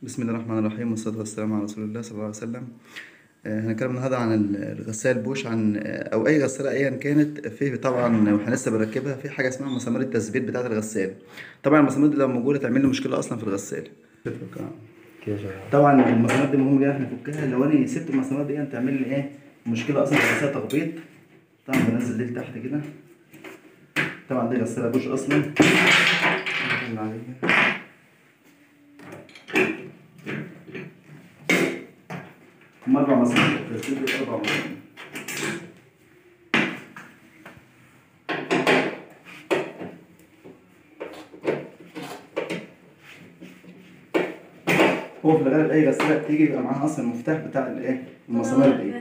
بسم الله الرحمن الرحيم والصلاة والسلام على رسول الله صلى الله عليه وسلم آه، هنتكلم النهارده عن الغسالة بوش عن آه، أو أي غسالة أيا كانت في طبعا واحنا لسه بنركبها في حاجة اسمها مسامير التثبيت بتاعة الغسالة طبعا المسامير دي لو موجودة تعمل لي مشكلة أصلا في الغسالة كده شغال طبعا المسامير دي مهم جدا احنا نفكها لو أنا سبت المسامير دي تعمل لي إيه مشكلة أصلا في الغسالة تخبيط طبعا بنزل دي لتحت كده طبعا دي غسالة بوش أصلا نزل عليها. هم أربع مسامير التثبيت دي أربع مسامير هو في الغالب اي غساله بتيجي يبقى معاها اصلا المفتاح بتاع الايه المسامير دي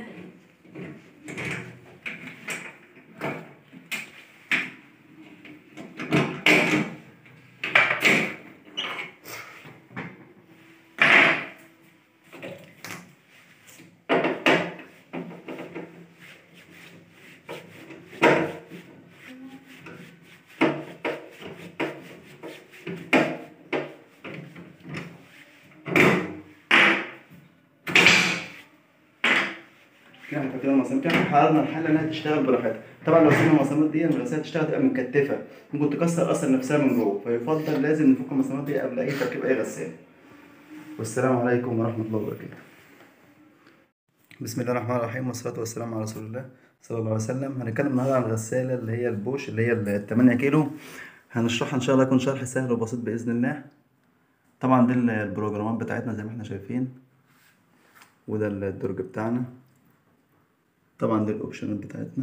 كده احنا فاكرين المسامير كده حررنا الحله انها تشتغل براحتها طبعا لو سيبنا المسامير دي الغساله تشتغل تبقى متكتفه ممكن تكسر اصلا نفسها من جوه فيفضل لازم نفك المسامير دي قبل اي تركيب اي غساله والسلام عليكم ورحمه الله وبركاته بسم الله الرحمن الرحيم والصلاه والسلام على رسول الله صلى الله عليه وسلم هنتكلم النهارده عن الغساله اللي هي البوش اللي هي ال 8 كيلو هنشرحها ان شاء الله يكون شرح سهل وبسيط باذن الله طبعا دي البروجرامات بتاعتنا زي ما احنا شايفين وده الدرج بتاعنا طبعا دي الاوبشنات بتاعتنا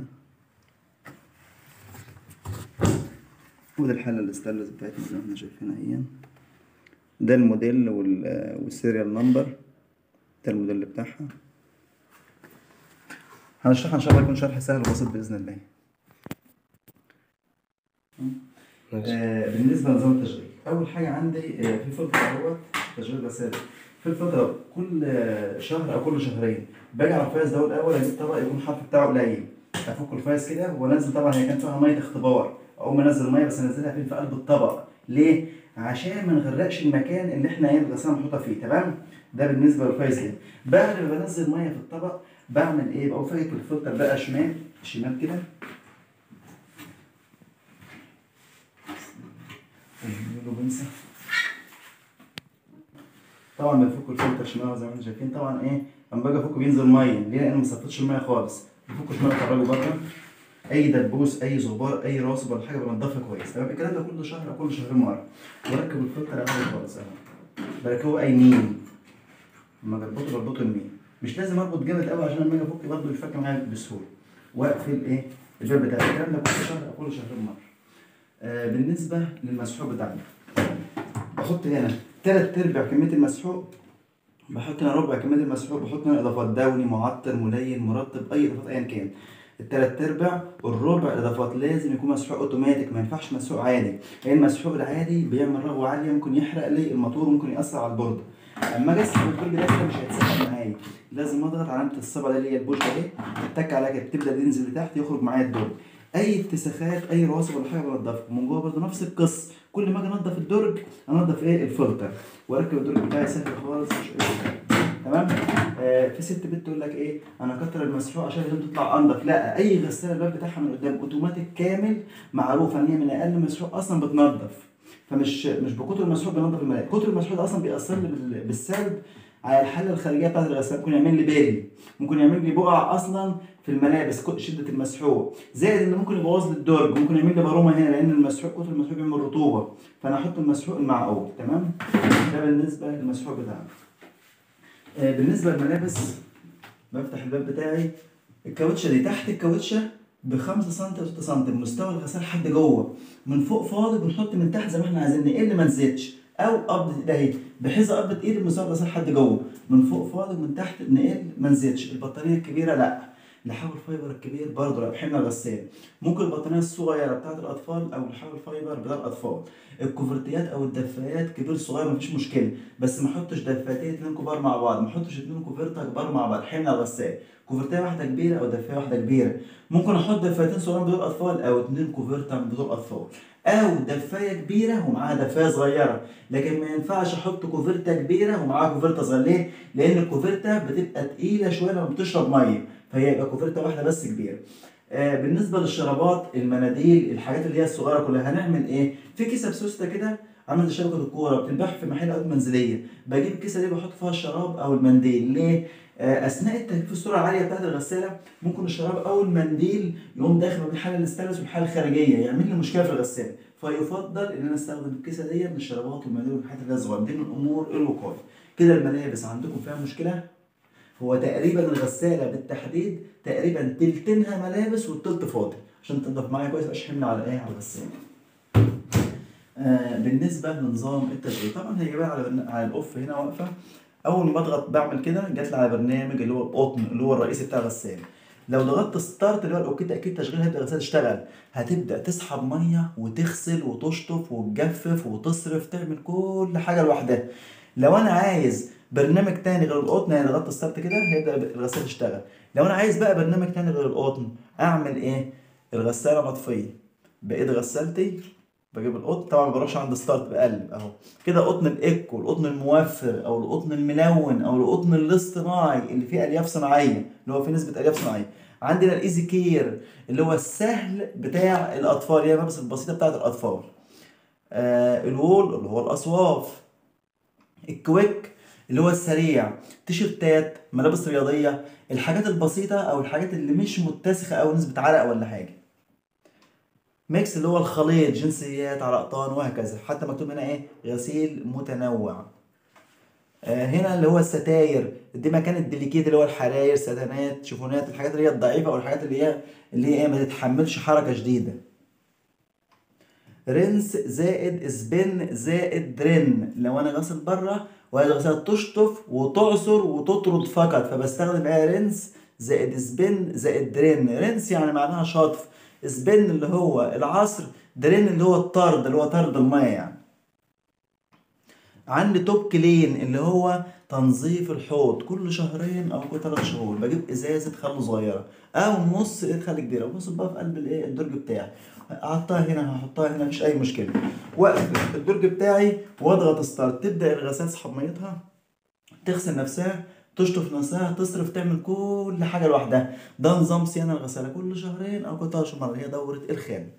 ودي الحله الاستانلس بتاعتنا زي ما احنا شايفينها اهي ده الموديل وال- والسيريال نمبر ده الموديل بتاعها هنشرحها ان شاء الله يكون شرح سهل وبسيط باذن الله ماشي آه، بالنسبه لنظام التشغيل اول حاجه عندي آه، في فلتر اهوت تشغيل غساله في الفترة كل آه، شهر او كل شهرين باجي على الفايز ده الاول اجيب طبق يكون الحرف بتاعه قليل افك الفايز كده وانزل طبعا هي كان فيها ميه اختبار اقوم انزل ميه بس انزلها فين في قلب الطبق ليه عشان ما نغرقش المكان اللي احنا ايه الغساله محطوطه فيه تمام ده بالنسبه للفايز ده بعد ما بنزل ميه في الطبق بعمل ايه بقوم فاكك الفلتر بقى شمال شمال كده له بنسى طبعا بنفك الفلتر شمال زي ما انتم شايفين طبعا ايه لما باجي افكه بينزل ميه ليه لان ما صفيتش الميه خالص بفكه شمال اخرجه بره اي دبوس اي زغبار اي راسب ولا حاجه بنضفها كويس تمام الكلام ده كل شهر او كل شهرين مره بركب الفلتر عادي خالص اهو بركبه اي مين لما بربطه بربطه يمين مش لازم اربط جامد قوي عشان لما اجي افك برضه يفك معايا بسهوله واقفل ايه الباب بتاعي الكلام ده كل شهر او كل شهرين مره آه بالنسبه للمسحوق بتاعنا بحط هنا تلات ارباع كميه المسحوق بحط هنا ربع كميه المسحوق بحط هنا اضافات دوني معطر ملين مرطب اي اضافات ايا كان التلات ارباع والربع اضافات لازم يكون مسحوق اوتوماتيك ما ينفعش مسحوق عادي لان المسحوق العادي بيعمل رغوه عاليه ممكن يحرق لي الموتور وممكن ياثر على البورده اما اجي اسحب البرج ده كده مش هيتسحب معايا لازم اضغط علامه الصبع دي اللي هي البوش اهي اتك عليها كده تبدا تنزل لتحت يخرج معايا الدرج اي اتساخات اي رواسب ولا حاجه بنضفها من جوه برضه نفس القصه كل ما اجي انضف الدرج انضف ايه الفلتر واركب الدرج بتاعي سهل خالص مش أي حاجة. تمام آه في ست بنت تقول لك ايه انا كتر المسحوق عشان لازم تطلع انضف لا اي غساله الباب بتاعها من قدام اوتوماتيك كامل معروفه ان هي من اقل مسحوق اصلا بتنضف فمش مش بكتر المسحوق بنضف الملاء كتر المسحوق ده اصلا بيأثر لي بال- بالسلب على الحاله الخارجيه بتاعت الغساله ممكن يعمل لي بالي ممكن يعمل لي بقع اصلا في الملابس كو- شده المسحوق زائد ان ممكن يبوظ لي الدرج ممكن يعمل لي برومه هنا لان المسحوق كتر المسحوق بيعمل رطوبه فانا احط المسحوق المعقول تمام ده بالنسبه للمسحوق بتاعنا آه، بالنسبه للملابس بفتح الباب بتاعي الكاوتشه دي تحت الكاوتشه ب 5 سم او 6 سم مستوى الغسال لحد جوه من فوق فاضي بنحط من تحت زي ما احنا عايزين نقل ما نزيدش او قبضه ايد اهي بحيث قبضه ايد مستوى الغسال لحد جوه من فوق فاضي ومن تحت نقل ما نزيدش البطاريه الكبيره لا لحاول فايبر الكبير برضه لا بحمل الغسال ممكن البطانيه الصغيره بتاعت الاطفال او لحاول فايبر بتاع الاطفال الكوفرتيات او الدفايات كبير صغير مفيش مشكله بس ما احطش دفايتين اتنين كبار مع بعض ما احطش اتنين كوفرته كبار مع بعض حمل الغسال كوفرتيه واحده كبيره او دفايه واحده كبيره ممكن احط دفايتين صغيرين بدون اطفال او اتنين كوفرته بدون اطفال او دفايه كبيره ومعاها دفايه صغيره لكن ما ينفعش احط كوفرته كبيره ومعاها كوفرته صغيره ليه لان الكوفرته بتبقى تقيله شويه لما بتشرب ميه فهي يبقى كوفرته واحده بس كبيره آه بالنسبه للشرابات المناديل الحاجات اللي هي الصغيره كلها هنعمل ايه في كيسه بسوسته كده عامله زي شبكه الكوره بتنباع في محل ادوات منزليه بجيب الكيسه دي بحط فيها الشراب او المنديل ليه آه، اثناء التجفيف السرعه العاليه بتاعت الغساله ممكن الشراب او المنديل يقوم داخل ما بين الحاله الاستانلس والحاله الخارجيه يعمل لي مشكله في الغساله فيفضل ان انا استخدم الكيسه دي من الشرابات والمنديل والحاجات اللي هي الصغيره دي من امور الوقايه كده الملابس عندكم فيها مشكله هو تقريبا الغساله بالتحديد تقريبا تلتينها ملابس والتلت فاضي عشان تنضف معايا كويس مبقاش حمل على ايه على الغساله آه بالنسبه لنظام التشغيل طبعا هي جايبها على على الاوف هنا واقفه اول ما بضغط بعمل كده جات لي على برنامج اللي هو القطن اللي هو الرئيسي بتاع الغساله لو ضغطت ستارت اللي هو الاوكي تاكيد تشغيل هيبدا الغساله تشتغل هتبدا تسحب ميه وتغسل وتشطف وتجفف وتصرف تعمل كل حاجه لوحدها لو انا عايز برنامج تاني غير القطن يعني ضغطت ستارت كده هيبدا الغساله تشتغل لو انا عايز بقى برنامج تاني غير القطن اعمل ايه الغساله مطفيه بايد غسالتي بجيب القطن طبعا ما بروحش عند ستارت بقلب اهو كده قطن الايكو القطن الموفر او القطن الملون او القطن الاصطناعي اللي فيه الياف صناعيه اللي هو فيه نسبه الياف صناعيه عندنا الايزي كير اللي هو السهل بتاع الاطفال هي الملابس البسيطه بتاعت الاطفال آه الوول اللي هو الاصواف الكويك اللي هو السريع تيشيرتات ملابس رياضيه الحاجات البسيطه او الحاجات اللي مش متسخه او نسبه عرق ولا حاجه ميكس اللي هو الخليط جنسيات على اقطان وهكذا حتى مكتوب هنا ايه غسيل متنوع آه هنا اللي هو الستاير دي مكان الديليكيت اللي هو الحراير ستانات شيفونات الحاجات اللي هي الضعيفه او الحاجات اللي هي اللي هي ايه ما تتحملش حركه شديده رنس زائد سبن زائد درن لو انا غاسل بره وعايز الغساله تشطف وتعصر وتطرد فقط فبستخدم ايه رنس زائد سبن زائد درن رنس يعني معناها شطف سبن اللي هو العصر درين اللي هو الطرد اللي هو طرد الميه يعني عندي توب كلين اللي هو تنظيف الحوض كل شهرين او كل ثلاث شهور بجيب ازازه خل صغيره او نص ايد خل كبيره وبصب بقى في قلب الايه الدرج بتاعي احطها هنا هحطها هنا مفيش اي مشكله واقفل الدرج بتاعي واضغط ستارت تبدا الغساله تسحب ميتها تغسل نفسها تشطف نفسها تصرف تعمل كل حاجه لوحدها ده نظام صيانه الغساله كل شهرين او كل ثلاث شهور هي دوره الخام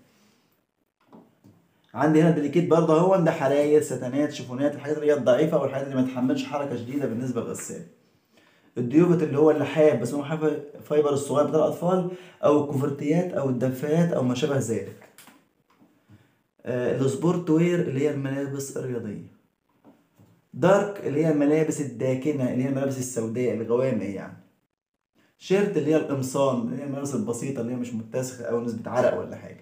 عندي هنا ديليكيت برضه هو ده حراير ستانات شيفونات الحاجات اللي هي الضعيفه والحاجات اللي ما تحملش حركه شديده بالنسبه للغسال الديوبت اللي هو اللحاف بس هو حاف فايبر الصغير بتاع الاطفال او الكوفرتيات او الدفايات او ما شابه ذلك آه السبورت وير اللي هي الملابس الرياضيه دارك اللي هي الملابس الداكنه اللي هي الملابس السوداء الغوامق يعني شيرت اللي هي القمصان اللي هي الملابس البسيطه اللي هي مش متسخه او نسبه عرق ولا حاجه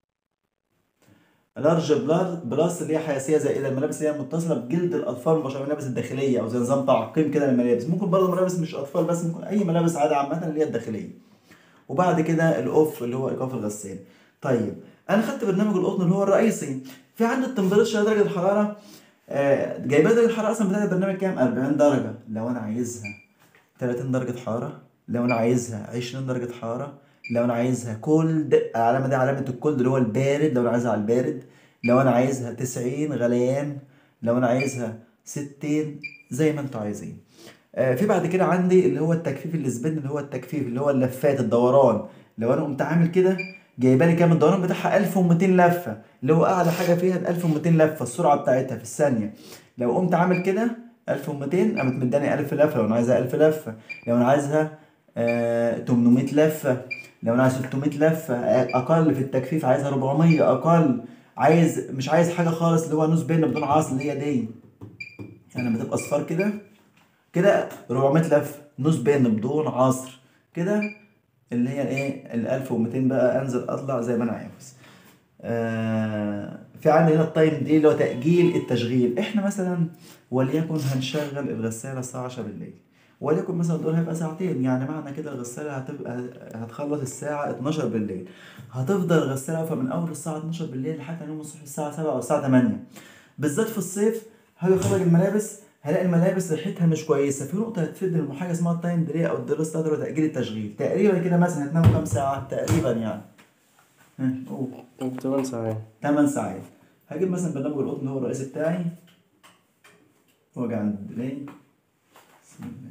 لارج بلاس اللي هي حياسيه زائده الملابس اللي هي متصله بجلد الاطفال مش الملابس الداخليه او زي نظام تعقيم كده للملابس ممكن برضه ملابس مش اطفال بس ممكن اي ملابس عادي عامه اللي هي الداخليه وبعد كده الاوف اللي هو ايقاف الغسال طيب انا خدت برنامج القطن اللي هو الرئيسي في عندي التمبريتشر درجه الحراره آه جايبه درجه الحراره اصلا بتاعت البرنامج كام 40 درجه لو انا عايزها 30 درجه حراره لو انا عايزها 20 درجه حراره لو انا عايزها كولد العلامه دي علامه الكولد اللي هو البارد لو انا عايزها على البارد لو انا عايزها 90 غليان لو انا عايزها 60 زي ما انتوا عايزين آه في بعد كده عندي اللي هو التجفيف السبن اللي هو التجفيف اللي هو اللفات الدوران لو انا قمت عامل كده جايبه لي كام الدوران بتاعها 1200 لفه اللي هو اعلى حاجه فيها 1200 لفه السرعه بتاعتها في الثانيه لو قمت عامل كده 1200 قامت مداني 1000 لفه لو انا عايزها 1000 لفه لو انا عايزها آه 800 لفه لو انا عايز 600 لفه اقل في التجفيف عايزها 400 اقل عايز مش عايز حاجه خالص اللي هو نص بين بدون عصر اللي هي دي يعني لما تبقى اصفار كده كده 400 لفه نص بين بدون عصر كده اللي هي ايه ال 1200 بقى انزل اطلع زي ما انا عاوز آه في عندي هنا التايم دي اللي هو تاجيل التشغيل احنا مثلا وليكن هنشغل الغساله الساعه 10 بالليل وليكن مثلا دول هيبقى ساعتين يعني معنى كده الغسالة هتبقى هتخلص الساعة 12 بالليل هتفضل الغسالة واقفة من أول الساعة 12 بالليل لحد يوم الصبح الساعة 7 أو الساعة 8 بالذات في الصيف هاجي أخرج الملابس هلاقي الملابس ريحتها مش كويسة في نقطة هتفيد حاجة اسمها التايم ديلي أو الدرس تقدر تأجيل التشغيل تقريبا كده مثلا هتنام كام ساعة تقريبا يعني ها قول ثمان ساعات 8 ساعات هجيب مثلا برنامج القطن اللي هو الرئيسي بتاعي واجي عند الديلي بسم الله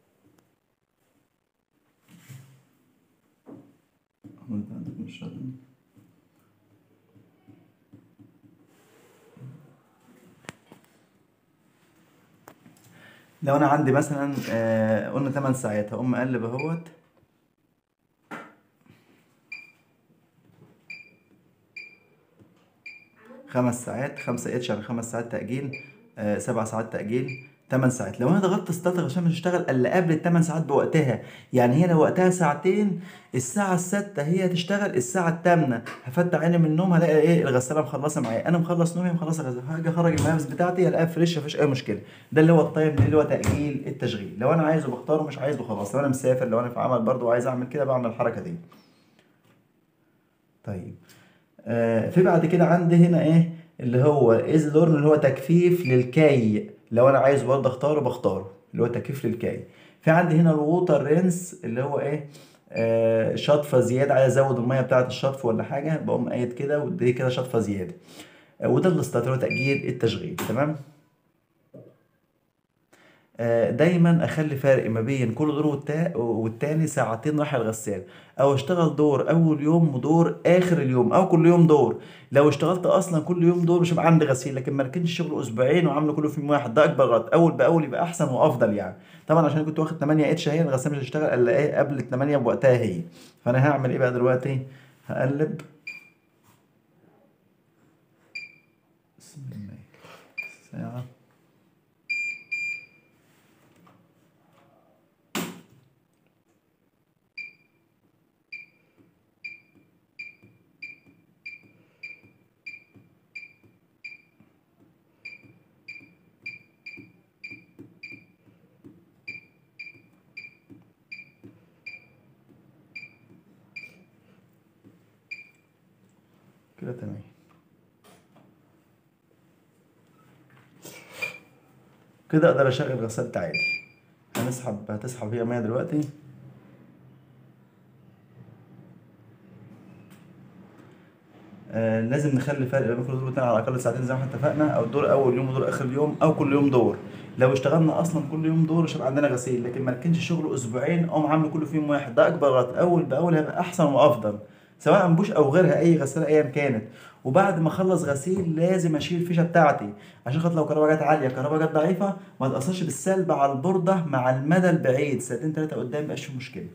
هو انت عندك مش شغال لو انا عندي مثلا آه قلنا 8 ساعات هقوم مقلب اهوت خمس ساعات خمسة اتش على خمس ساعات تأجيل آه سبع ساعات تأجيل تمن ساعات لو انا ضغطت ستارت عشان مش هشتغل الا قبل التمن ساعات بوقتها يعني هي لو وقتها ساعتين الساعة الستة هي هتشتغل الساعة التامنة هفتح عيني من النوم هلاقي ايه الغسالة مخلصة معايا انا مخلص نومي مخلص الغسالة هاجي اخرج الملابس بتاعتي الاقيها فريش مفيش اي مشكلة ده اللي هو التايم ده اللي هو تأجيل التشغيل لو انا عايزه بختاره مش عايزه خلاص لو انا مسافر لو انا في عمل برضه وعايز اعمل كده بعمل الحركة دي طيب آه في بعد كده عندي هنا ايه اللي هو از لورن اللي هو تجفيف للكي لو انا عايز برضه اختاره بختاره اللي هو تجفيف للكي في عندي هنا الووتر رينس اللي هو ايه آه شطفه زياده عايز ازود الميه بتاعه الشطف ولا حاجه بقوم قايد كده ودي كده شطفه زياده آه وده الستارت اللي هو تاجيل التشغيل تمام آه، دايما اخلي فرق ما بين كل دور والتا- والتاني ساعتين راح الغسالة او اشتغل دور اول يوم ودور اخر اليوم او كل يوم دور لو اشتغلت اصلا كل يوم دور مش هيبقى عندي غسيل لكن ما ركنش الشغل اسبوعين وعامله كله في يوم واحد ده اكبر غلط اول باول يبقى احسن وافضل يعني طبعا عشان كنت واخد 8 اتش هي الغسالة مش هتشتغل الا ايه قبل ال 8 بوقتها هي فانا هعمل ايه بقى دلوقتي هقلب بسم الله ساعة كده تمام كده اقدر اشغل غسالة عادي هنسحب هتسحب هي ميه دلوقتي آه لازم نخلي فرق بين كل دور والتاني على الاقل ساعتين زي ما احنا اتفقنا او دور اول يوم ودور اخر اليوم او كل يوم دور لو اشتغلنا اصلا كل يوم دور مش هيبقى عندنا غسيل لكن ما نركنش الشغل اسبوعين اقوم عامله كله في يوم واحد ده اكبر غلط اول باول هيبقى احسن وافضل سواء بوش او غيرها اي غساله ايا كانت وبعد ما اخلص غسيل لازم اشيل الفيشه بتاعتي عشان خاطر لو كهرباء جت عاليه كهرباء جت ضعيفه ما تاثرش بالسلب على البورده مع المدى البعيد ساعتين ثلاثه قدام مبقاش في مشكله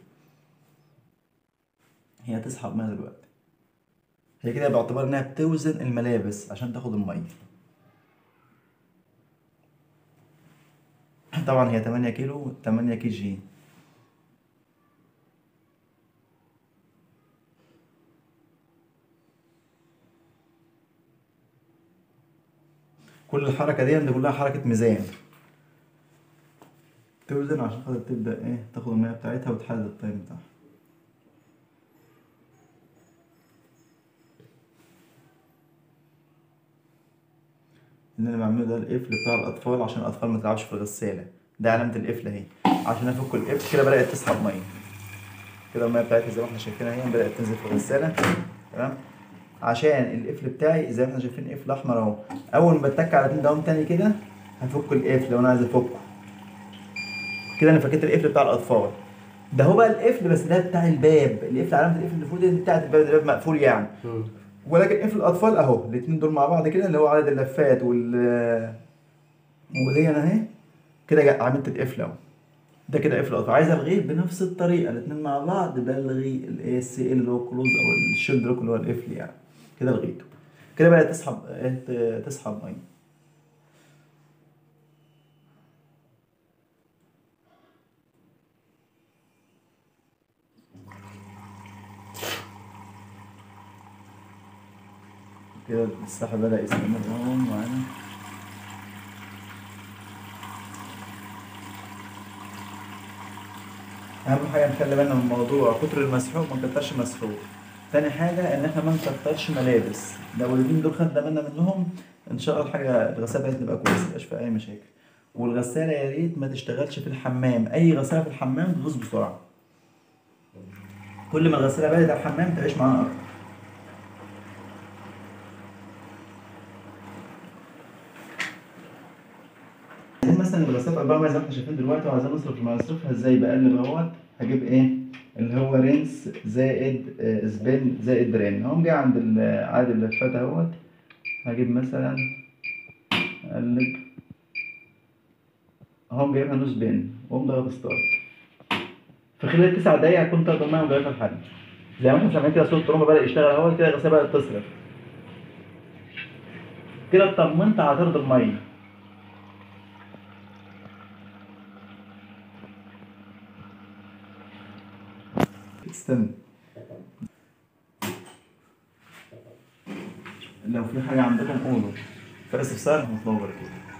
هي هتسحب ميه دلوقتي هي كده باعتبار انها بتوزن الملابس عشان تاخد الميه طبعا هي 8 كيلو 8 كي جي كل الحركة دي دي كلها حركة ميزان توزن عشان خاطر تبدأ ايه تاخد المية بتاعتها وتحدد التايم بتاعها اللي انا بعمله ده القفل بتاع الاطفال عشان الاطفال ما تلعبش في الغسالة ده علامة القفل اهي عشان افك القفل كده بدأت تسحب مية كده المية بتاعتها زي ما احنا شايفينها اهي بدأت تنزل في الغسالة تمام عشان القفل بتاعي زي ما احنا شايفين قفل احمر اهو اول ما بتك على اتنين دوام تاني كده هفك القفل لو انا عايز افكه كده انا فكيت القفل بتاع الاطفال ده هو بقى القفل بس ده بتاع الباب القفل علامه القفل اللي فوق دي بتاعت الباب ده باب مقفول يعني ولكن قفل الاطفال اهو الاتنين دول مع بعض كده اللي هو عدد اللفات وال ودي انا اهي كده جا- عملت القفل اهو ده كده قفل الاطفال عايز الغيه بنفس الطريقه الاتنين مع بعض بلغي الاي اس ال اللي هو كلوز او الشيلد لوك اللي هو القفل يعني كده لغيته كده بقى تسحب إيه، ت- تسحب ميه كده السحب بدأ يستمر اهو معانا اهم حاجه نخلي بالنا من الموضوع كتر المسحوق ما نكترش مسحوق تاني حاجه ان احنا ما نكترش ملابس لو اليومين دول خدنا بالنا منهم ان شاء الله الحاجه الغساله بتاعتنا تبقى كويسه ميبقاش فيها اي مشاكل والغساله يا ريت ما تشتغلش في الحمام اي غساله في الحمام تبوظ بسرعه كل ما الغساله بعدت عن الحمام تعيش معانا اكتر مثلا الغسالة أربعة مية زي ما احنا شايفين دلوقتي وعايزين نصرف المية نصرفها ازاي بقلب اهوت هجيب ايه اللي هو رينس زائد آه، سبين زائد درين هقوم جاي عند ال- عدد اللفات اهوت هجيب مثلا اقلب هقوم جايبها نص بين واقوم ضغط ستارت في خلال تسع دقايق هكون طاقة المية ومضيفها لحد زي ما احنا سامعين كده صوت الترومبة بدأ يشتغل اهوت كده الغسالة بدأت تصرف كده اطمنت على طرد المية استنى لو في حاجة عندكم قولوا في استفسار هنطلبوا بركة